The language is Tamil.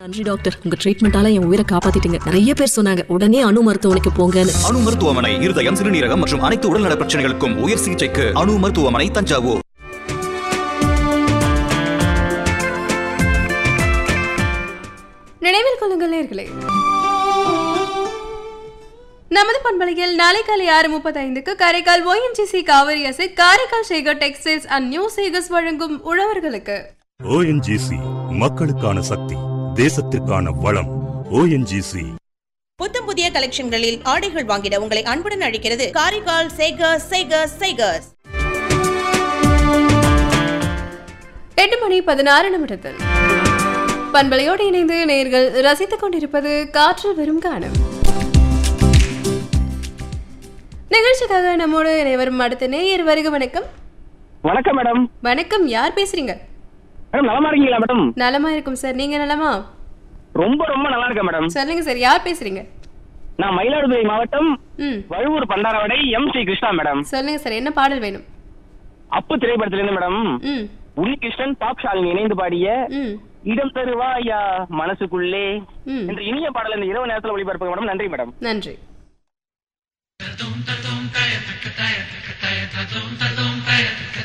நன்றி டாக்டர் உங்க ட்ரீட்மெண்டால என் உயிரை காப்பாத்திட்டீங்க நிறைய பேர் சொன்னாங்க உடனே அணு மருத்துவமனைக்கு போங்கன்னு அணு மருத்துவமனை இருதயம் சிறுநீரகம் மற்றும் அனைத்து உடல்நல பிரச்சனைகளுக்கும் உயர் சிகிச்சைக்கு அணு மருத்துவமனை தஞ்சாவூர் நினைவில் கொள்ளுங்கள் நேர்களே நமது பண்பலையில் நாளை காலை ஆறு முப்பத்தைந்துக்கு காரைக்கால் ஓஎன்ஜிசி காவிரி அசை Karaikal Sekar textiles and new Sekar's வழங்கும் உழவர்களுக்கு ஓஎன்ஜிசி மக்களுக்கான சக்தி தேசத்திற்கான வளம் ஓஎன்ஜிசி புத்தம் புதிய கலெக்ஷன்களில் ஆடைகள் வாங்கிட உங்களை அன்புடன் அழைக்கிறது காரைக்கால் சேகர்ஸ் சேகர்ஸ் சேகர்ஸ் எட்டு மணி பதினாறு நிமிடத்தில் பண்பலையோடு இணைந்து நேர்கள் ரசித்துக் கொண்டிருப்பது காற்றில் வரும் காலம் நிகழ்ச்சிக்காக நம்மோடு இணைவரும் அடுத்த நேயர் வருக வணக்கம் வணக்கம் மேடம் வணக்கம் யார் பேசுறீங்க மேடம் நலமா இருக்கீங்களா மேடம் நலமா இருக்கும் சார் நீங்க நலமா ரொம்ப ரொம்ப நல்லா இருக்கேன் மேடம் சொல்லுங்க சார் யார் பேசுறீங்க நான் மயிலாடுதுறை மாவட்டம் ம் Vazhuvur Pandaravadai M C Krishna madam சொல்லுங்க சார் என்ன பாடல் வேணும் அப்பு திரைப்படத்துல இருந்து மேடம் ம் உன்னிகிருஷ்ணன் பாப் ஷாலினி இணைந்து பாடிய ம் இடம் தருவாயா மனசுக்குள்ளே ம் என்ற இனிய பாடல் இந்த இரவு நேரத்தில் ஒளிபரப்புங்க மேடம் நன்றி மேடம் நன்றி